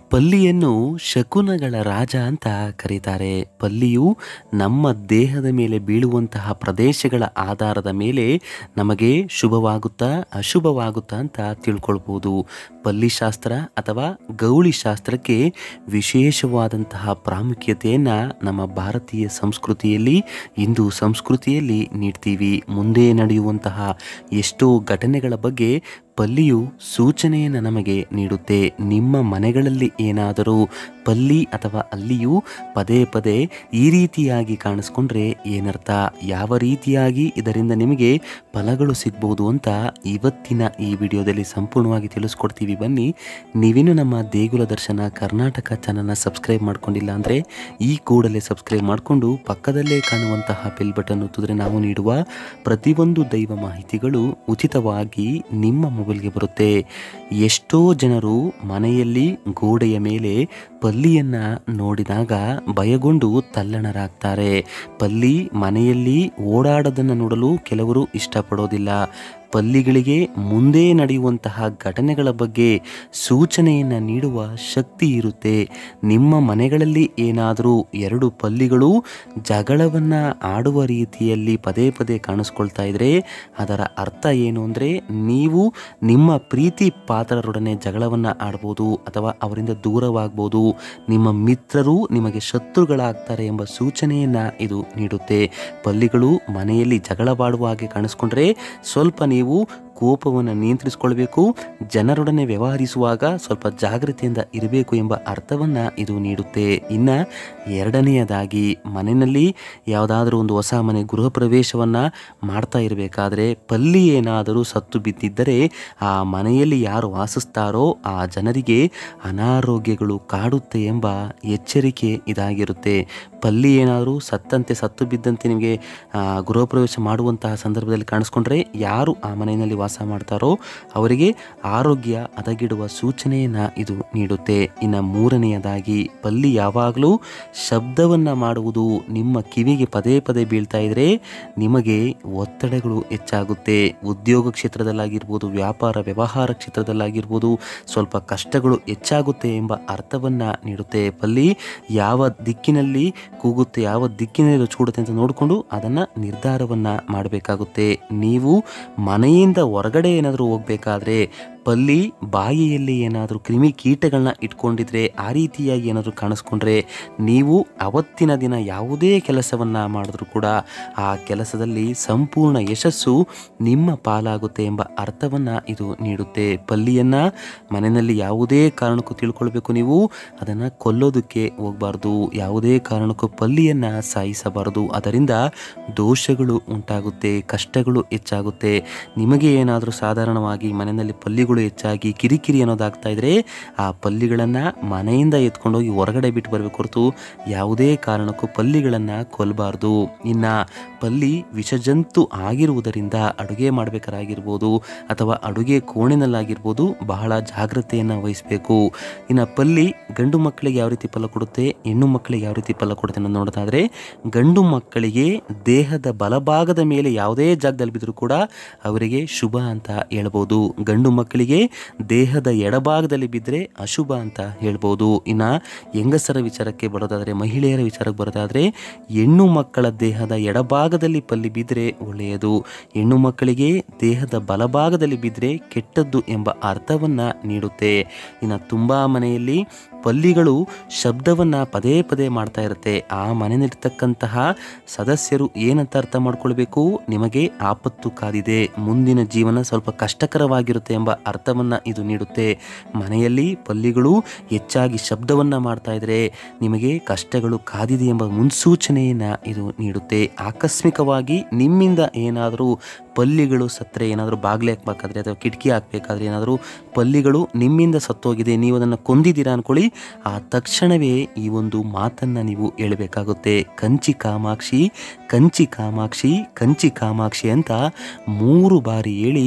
ಪಲ್ಲಿಯನ್ನು ಶಕುನಗಳ ರಾಜ ಅಂತ ಕರೀತಾರೆ ಪಲ್ಲಿಯು ನಮ್ಮ ದೇಹದ ಮೇಲೆ ಬೀಳುವಂತಹ ಪ್ರದೇಶಗಳ ಆಧಾರದ ಮೇಲೆ ನಮಗೆ ಶುಭವಾಗುತ್ತಾ ಅಶುಭವಾಗುತ್ತಾ ಅಂತ ತಿಳ್ಕೊಳ್ಬೋದು ಪಲ್ಲಿಶಾಸ್ತ್ರ ಅಥವಾ ಗೌಳಿ ಶಾಸ್ತ್ರಕ್ಕೆ ವಿಶೇಷವಾದಂತಹ ಪ್ರಾಮುಖ್ಯತೆಯನ್ನು ನಮ್ಮ ಭಾರತೀಯ ಸಂಸ್ಕೃತಿಯಲ್ಲಿ ಹಿಂದೂ ಸಂಸ್ಕೃತಿಯಲ್ಲಿ ನೀಡ್ತೀವಿ ಮುಂದೆ ನಡೆಯುವಂತಹ ಎಷ್ಟೋ ಘಟನೆಗಳ ಬಗ್ಗೆ ಪಲ್ಲಿಯು ಸೂಚನೆಯನ್ನು ನಮಗೆ ನೀಡುತ್ತೆ ನಿಮ್ಮ ಮನೆಗಳಲ್ಲಿ ಏನಾದರೂ ಪಲ್ಲಿ ಅಥವಾ ಅಲ್ಲಿಯೂ ಪದೇ ಪದೇ ಈ ರೀತಿಯಾಗಿ ಕಾಣಿಸ್ಕೊಂಡ್ರೆ ಏನರ್ಥ ಯಾವ ರೀತಿಯಾಗಿ ಇದರಿಂದ ನಿಮಗೆ ಫಲಗಳು ಸಿಗ್ಬೋದು ಅಂತ ಇವತ್ತಿನ ಈ ವಿಡಿಯೋದಲ್ಲಿ ಸಂಪೂರ್ಣವಾಗಿ ತಿಳಿಸ್ಕೊಡ್ತೀವಿ ಬನ್ನಿ ನೀವಿನ್ನು ನಮ್ಮ ದೇಗುಲ ದರ್ಶನ ಕರ್ನಾಟಕ ಚಾನಲ್ನ ಸಬ್ಸ್ಕ್ರೈಬ್ ಮಾಡ್ಕೊಂಡಿಲ್ಲ ಅಂದರೆ ಈ ಕೂಡಲೇ ಸಬ್ಸ್ಕ್ರೈಬ್ ಮಾಡಿಕೊಂಡು ಪಕ್ಕದಲ್ಲೇ ಕಾಣುವಂತಹ ಬೆಲ್ ಬಟನ್ ಒತ್ತಿದ್ರೆ ನಾವು ನೀಡುವ ಪ್ರತಿಯೊಂದು ದೈವ ಮಾಹಿತಿಗಳು ಉಚಿತವಾಗಿ ನಿಮ್ಮ ಮೊಬೈಲ್ಗೆ ಬರುತ್ತೆ ಎಷ್ಟೋ ಜನರು ಮನೆಯಲ್ಲಿ ಗೋಡೆಯ ಮೇಲೆ ಪಲ್ಲಿಯನ್ನು ನೋಡಿದಾಗ ಭಯಗೊಂಡು ತಲ್ಲಣರಾಗ್ತಾರೆ ಪಲ್ಲಿ ಮನೆಯಲ್ಲಿ ಓಡಾಡೋದನ್ನು ನೋಡಲು ಕೆಲವರು ಇಷ್ಟಪಡೋದಿಲ್ಲ ಪಲ್ಲಿಗಳಿಗೆ ಮುಂದೆ ನಡೆಯುವಂತಹ ಘಟನೆಗಳ ಬಗ್ಗೆ ಸೂಚನೆಯನ್ನು ನೀಡುವ ಶಕ್ತಿ ಇರುತ್ತೆ ನಿಮ್ಮ ಮನೆಗಳಲ್ಲಿ ಏನಾದರೂ ಎರಡು ಪಲ್ಲಿಗಳು ಜಗಳವನ್ನು ಆಡುವ ರೀತಿಯಲ್ಲಿ ಪದೇ ಪದೇ ಕಾಣಿಸ್ಕೊಳ್ತಾ ಇದ್ರೆ ಅದರ ಅರ್ಥ ಏನು ಅಂದರೆ ನೀವು ನಿಮ್ಮ ಪ್ರೀತಿ ಪಾತ್ರರೊಡನೆ ಜಗಳವನ್ನು ಆಡ್ಬೋದು ಅಥವಾ ಅವರಿಂದ ದೂರವಾಗ್ಬೋದು ನಿಮ್ಮ ಮಿತ್ರರು ನಿಮಗೆ ಶತ್ರುಗಳಾಗ್ತಾರೆ ಎಂಬ ಸೂಚನೆಯನ್ನು ಇದು ನೀಡುತ್ತೆ ಪಲ್ಲಿಗಳು ಮನೆಯಲ್ಲಿ ಜಗಳವಾಡುವ ಹಾಗೆ ಕಾಣಿಸ್ಕೊಂಡ್ರೆ ಸ್ವಲ್ಪ ನೀವು ಕೋಪವನ್ನು ನಿಯಂತ್ರಿಸಿಕೊಳ್ಬೇಕು ಜನರೊಡನೆ ವ್ಯವಹರಿಸುವಾಗ ಸ್ವಲ್ಪ ಜಾಗೃತಿಯಿಂದ ಇರಬೇಕು ಎಂಬ ಅರ್ಥವನ್ನು ಇದು ನೀಡುತ್ತೆ ಇನ್ನು ಎರಡನೆಯದಾಗಿ ಮನೆಯಲ್ಲಿ ಯಾವುದಾದ್ರೂ ಒಂದು ಹೊಸ ಮನೆ ಗೃಹ ಪ್ರವೇಶವನ್ನು ಮಾಡ್ತಾ ಇರಬೇಕಾದ್ರೆ ಪಲ್ಲಿ ಏನಾದರೂ ಸತ್ತು ಬಿದ್ದಿದ್ದರೆ ಆ ಮನೆಯಲ್ಲಿ ಯಾರು ವಾಸಿಸ್ತಾರೋ ಆ ಜನರಿಗೆ ಅನಾರೋಗ್ಯಗಳು ಕಾಡುತ್ತೆ ಎಂಬ ಎಚ್ಚರಿಕೆ ಇದಾಗಿರುತ್ತೆ ಪಲ್ಲಿ ಏನಾದರೂ ಸತ್ತಂತೆ ಸತ್ತು ಬಿದ್ದಂತೆ ನಿಮಗೆ ಆ, ಗೃಹ ಪ್ರವೇಶ ಮಾಡುವಂತಹ ಸಂದರ್ಭದಲ್ಲಿ ಕಾಣಿಸ್ಕೊಂಡ್ರೆ ಯಾರು ಆ ಮನೆಯಲ್ಲಿ ವಾಸ ಮಾಡ್ತಾರೋ ಅವರಿಗೆ ಆರೋಗ್ಯ ಹದಗೆಡುವ ಸೂಚನೆಯನ್ನು ಇದು ನೀಡುತ್ತೆ ಇನ್ನು ಮೂರನೆಯದಾಗಿ ಪಲ್ಲಿ ಯಾವಾಗಲೂ ಶಬ್ದವನ್ನು ಮಾಡುವುದು ನಿಮ್ಮ ಕಿವಿಗೆ ಪದೇ ಪದೇ ಬೀಳ್ತಾ ಇದ್ರೆ ನಿಮಗೆ ಒತ್ತಡಗಳು ಹೆಚ್ಚಾಗುತ್ತೆ ಉದ್ಯೋಗ ಕ್ಷೇತ್ರದಲ್ಲಾಗಿರ್ಬೋದು ವ್ಯಾಪಾರ ವ್ಯವಹಾರ ಕ್ಷೇತ್ರದಲ್ಲಾಗಿರ್ಬೋದು ಸ್ವಲ್ಪ ಕಷ್ಟಗಳು ಹೆಚ್ಚಾಗುತ್ತೆ ಎಂಬ ಅರ್ಥವನ್ನು ನೀಡುತ್ತೆ ಪಲ್ಲಿ ಯಾವ ದಿಕ್ಕಿನಲ್ಲಿ ಕೂಗುತ್ತೆ ಯಾವ ದಿಕ್ಕಿನಲ್ಲಿ ರುಚಿಕೊಡುತ್ತೆ ಅಂತ ನೋಡಿಕೊಂಡು ಅದನ್ನು ನಿರ್ಧಾರವನ್ನು ಮಾಡಬೇಕಾಗುತ್ತೆ ನೀವು ಮನೆಯಿಂದ ಹೊರಗಡೆ ಏನಾದರೂ ಹೋಗಬೇಕಾದ್ರೆ ಪಲ್ಲಿ ಬಾಯಿಯಲ್ಲಿ ಏನಾದರೂ ಕ್ರಿಮಿ ಕೀಟಗಳನ್ನ ಇಟ್ಕೊಂಡಿದ್ರೆ ಆ ರೀತಿಯಾಗಿ ಏನಾದರೂ ಕಾಣಿಸ್ಕೊಂಡ್ರೆ ನೀವು ಅವತ್ತಿನ ದಿನ ಯಾವುದೇ ಕೆಲಸವನ್ನು ಮಾಡಿದ್ರೂ ಕೂಡ ಆ ಕೆಲಸದಲ್ಲಿ ಸಂಪೂರ್ಣ ಯಶಸ್ಸು ನಿಮ್ಮ ಪಾಲಾಗುತ್ತೆ ಎಂಬ ಅರ್ಥವನ್ನು ಇದು ನೀಡುತ್ತೆ ಪಲ್ಲಿಯನ್ನು ಮನೆಯಲ್ಲಿ ಯಾವುದೇ ಕಾರಣಕ್ಕೂ ತಿಳ್ಕೊಳ್ಬೇಕು ನೀವು ಅದನ್ನು ಕೊಲ್ಲೋದಕ್ಕೆ ಹೋಗಬಾರ್ದು ಯಾವುದೇ ಕಾರಣಕ್ಕೂ ಪಲ್ಲಿಯನ್ನು ಸಾಯಿಸಬಾರದು ಅದರಿಂದ ದೋಷಗಳು ಉಂಟಾಗುತ್ತೆ ಕಷ್ಟಗಳು ಹೆಚ್ಚಾಗುತ್ತೆ ನಿಮಗೆ ಏನಾದರೂ ಸಾಧಾರಣವಾಗಿ ಮನೆಯಲ್ಲಿ ಪಲ್ಲಿಗಳು ಹೆಚ್ಚಾಗಿ ಕಿರಿಕಿರಿ ಅನ್ನೋದಾಗ್ತಾ ಇದ್ರೆ ಆ ಪಲ್ಲಿಗಳನ್ನು ಮನೆಯಿಂದ ಎತ್ಕೊಂಡೋಗಿ ಹೊರಗಡೆ ಬಿಟ್ಟು ಬರಬೇಕು ಹೊರತು ಯಾವುದೇ ಕಾರಣಕ್ಕೂ ಪಲ್ಲಿಗಳನ್ನು ಕೊಲ್ಲಬಾರ್ದು ಇನ್ನು ಪಲ್ಲಿ ವಿಷಜಂತು ಆಗಿರುವುದರಿಂದ ಅಡುಗೆ ಮಾಡಬೇಕಾಗಿರ್ಬೋದು ಅಥವಾ ಅಡುಗೆ ಕೋಣೆನಲ್ಲಾಗಿರ್ಬೋದು ಬಹಳ ಜಾಗ್ರತೆಯನ್ನು ವಹಿಸಬೇಕು ಇನ್ನು ಪಲ್ಲಿ ಗಂಡು ಮಕ್ಕಳಿಗೆ ಯಾವ ರೀತಿ ಫಲ ಕೊಡುತ್ತೆ ಹೆಣ್ಣು ಮಕ್ಕಳಿಗೆ ಯಾವ ರೀತಿ ಫಲ ಕೊಡುತ್ತೆ ಅನ್ನೋದು ನೋಡೋದಾದ್ರೆ ಗಂಡು ಮಕ್ಕಳಿಗೆ ದೇಹದ ಬಲಭಾಗದ ಮೇಲೆ ಯಾವುದೇ ಜಾಗದಲ್ಲಿ ಬಿದ್ದರೂ ಕೂಡ ಅವರಿಗೆ ಶುಭ ಅಂತ ಹೇಳ್ಬೋದು ಗಂಡು ಮಕ್ಕಳಿಗೆ ದೇಹದ ಎಡಭಾಗದಲ್ಲಿ ಬಿದ್ದರೆ ಅಶುಭ ಅಂತ ಹೇಳ್ಬೋದು ಇನ್ನು ಹೆಂಗಸರ ವಿಚಾರಕ್ಕೆ ಬರೋದಾದರೆ ಮಹಿಳೆಯರ ವಿಚಾರಕ್ಕೆ ಬರೋದಾದರೆ ಹೆಣ್ಣು ಮಕ್ಕಳ ದೇಹದ ಎಡಭಾಗದಲ್ಲಿ ಪಲ್ಲಿ ಬಿದ್ದರೆ ಒಳ್ಳೆಯದು ಹೆಣ್ಣು ಮಕ್ಕಳಿಗೆ ದೇಹದ ಬಲಭಾಗದಲ್ಲಿ ಬಿದ್ದರೆ ಕೆಟ್ಟದ್ದು ಎಂಬ ಅರ್ಥವನ್ನು ನೀಡುತ್ತೆ ಇನ್ನು ತುಂಬ ಮನೆಯಲ್ಲಿ ಪಲ್ಲಿಗಳು ಶಬ್ದವನ್ನು ಪದೇ ಪದೇ ಮಾಡ್ತಾ ಇರುತ್ತೆ ಆ ಮನೆಯಲ್ಲಿರ್ತಕ್ಕಂತಹ ಸದಸ್ಯರು ಏನಂತ ಅರ್ಥ ಮಾಡ್ಕೊಳ್ಬೇಕು ನಿಮಗೆ ಆಪತ್ತು ಕಾದಿದೆ ಮುಂದಿನ ಜೀವನ ಸ್ವಲ್ಪ ಕಷ್ಟಕರವಾಗಿರುತ್ತೆ ಎಂಬ ಅರ್ಥವನ್ನು ಇದು ನೀಡುತ್ತೆ ಮನೆಯಲ್ಲಿ ಪಲ್ಲಿಗಳು ಹೆಚ್ಚಾಗಿ ಶಬ್ದವನ್ನು ಮಾಡ್ತಾ ಇದ್ರೆ ನಿಮಗೆ ಕಷ್ಟಗಳು ಕಾದಿದೆ ಎಂಬ ಮುನ್ಸೂಚನೆಯನ್ನು ಇದು ನೀಡುತ್ತೆ ಆಕಸ್ಮಿಕವಾಗಿ ನಿಮ್ಮಿಂದ ಏನಾದರೂ ಪಲ್ಲಿಗಳು ಸತ್ತರೆ ಏನಾದರೂ ಬಾಗಿಲು ಹಾಕ್ಬೇಕಾದ್ರೆ ಅಥವಾ ಕಿಟಕಿ ಹಾಕಬೇಕಾದ್ರೆ ಏನಾದರೂ ಪಲ್ಲಿಗಳು ನಿಮ್ಮಿಂದ ಸತ್ತೋಗಿದೆ ನೀವು ಅದನ್ನು ಕೊಂದಿದ್ದೀರಾ ಅನ್ಕೊಳ್ಳಿ ಆ ತಕ್ಷಣವೇ ಈ ಒಂದು ಮಾತನ್ನು ನೀವು ಹೇಳಬೇಕಾಗುತ್ತೆ ಕಂಚಿ ಕಾಮಾಕ್ಷಿ ಕಂಚಿ ಕಾಮಾಕ್ಷಿ ಕಂಚಿ ಕಾಮಾಕ್ಷಿ ಅಂತ ಮೂರು ಬಾರಿ ಹೇಳಿ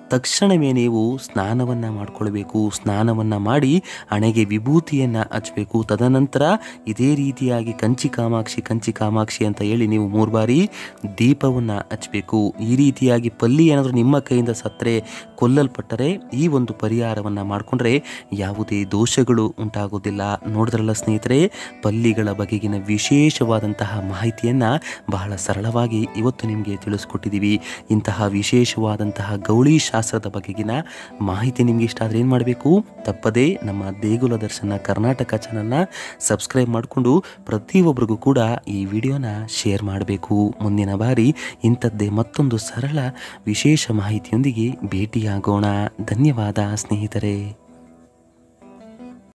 ತಕ್ಷಣವೇ ನೀವು ಸ್ನಾನವನ್ನು ಮಾಡಿಕೊಳ್ಬೇಕು ಸ್ನಾನವನ್ನು ಮಾಡಿ ಹಣೆಗೆ ವಿಭೂತಿಯನ್ನು ಹಚ್ಚಬೇಕು ತದನಂತರ ಇದೇ ರೀತಿಯಾಗಿ ಕಂಚಿ ಕಾಮಾಕ್ಷಿ ಕಂಚಿ ಕಾಮಾಕ್ಷಿ ಅಂತ ಹೇಳಿ ನೀವು ಮೂರು ಬಾರಿ ದೀಪವನ್ನು ಹಚ್ಚಬೇಕು ಈ ರೀತಿಯಾಗಿ ಪಲ್ಲಿ ಏನಾದರೂ ನಿಮ್ಮ ಕೈಯಿಂದ ಸತ್ತರೆ ಕೊಲ್ಲಲ್ಪಟ್ಟರೆ ಈ ಒಂದು ಪರಿಹಾರವನ್ನು ಮಾಡಿಕೊಂಡ್ರೆ ಯಾವುದೇ ದೋಷಗಳು ಉಂಟಾಗೋದಿಲ್ಲ ನೋಡಿದ್ರಲ್ಲ ಸ್ನೇಹಿತರೆ ಪಲ್ಲಿಗಳ ಬಗೆಗಿನ ವಿಶೇಷವಾದಂತಹ ಮಾಹಿತಿಯನ್ನು ಬಹಳ ಸರಳವಾಗಿ ಇವತ್ತು ನಿಮಗೆ ತಿಳಿಸ್ಕೊಟ್ಟಿದ್ದೀವಿ ಇಂತಹ ವಿಶೇಷವಾದಂತಹ ಗೌಳಿ ಶಾಸ್ತ್ರದ ಬಗೆಗಿನ ಮಾಹಿತಿ ನಿಮಗೆ ಇಷ್ಟ ಆದರೆ ಏನು ಮಾಡಬೇಕು ತಪ್ಪದೇ ನಮ್ಮ ದೇಗುಲ ದರ್ಶನ ಕರ್ನಾಟಕ ಚಾನಲ್ನ ಸಬ್ಸ್ಕ್ರೈಬ್ ಮಾಡಿಕೊಂಡು ಪ್ರತಿಯೊಬ್ಬರಿಗೂ ಕೂಡ ಈ ವಿಡಿಯೋನ ಶೇರ್ ಮಾಡಬೇಕು ಮುಂದಿನ ಬಾರಿ ಇಂಥದ್ದೇ ಮತ್ತೊಂದು ಸರಳ ವಿಶೇಷ ಮಾಹಿತಿಯೊಂದಿಗೆ ಭೇಟಿಯಾಗೋಣ ಧನ್ಯವಾದ ಸ್ನೇಹಿತರೆ